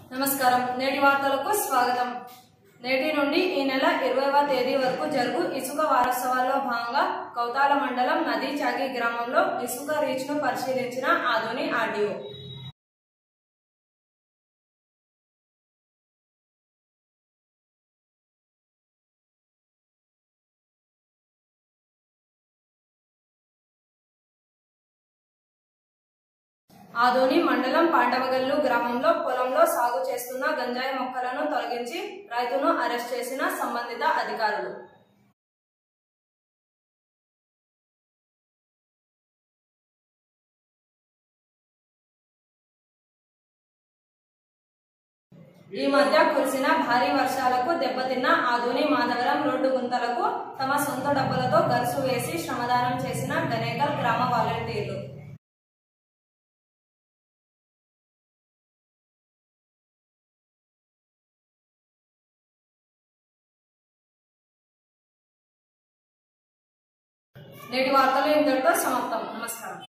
నమస్కారం నేటి వార్తలకు స్వాగతం నేటి నుండి ఈ నెల ఇరవైవ తేదీ వరకు జరుగు ఇసుక వారోత్సవాల్లో భాగంగా కౌతాల మండలం నదీ చాకి గ్రామంలో ఇసుక రీచ్ ను పరిశీలించిన ఆధుని ఆర్డీఓ ఆదోని మండలం పాండవగల్లు గ్రామంలో పొలంలో సాగు చేస్తున్న గంజాయి మొక్కలను తొలగించి రైతును అరెస్ట్ చేసిన సంబంధిత అధికారులు ఈ మధ్య కురిసిన భారీ వర్షాలకు దెబ్బతిన్న ఆదోని మాధవరం రోడ్డు గుంతలకు తమ సొంత డబ్బులతో గరుసు వేసి శ్రమదానం చేసిన గనేకల్ గ్రామ వాలంటీర్లు నేటి వార్తలు ఇంతటితో సమాప్తం నమస్కారం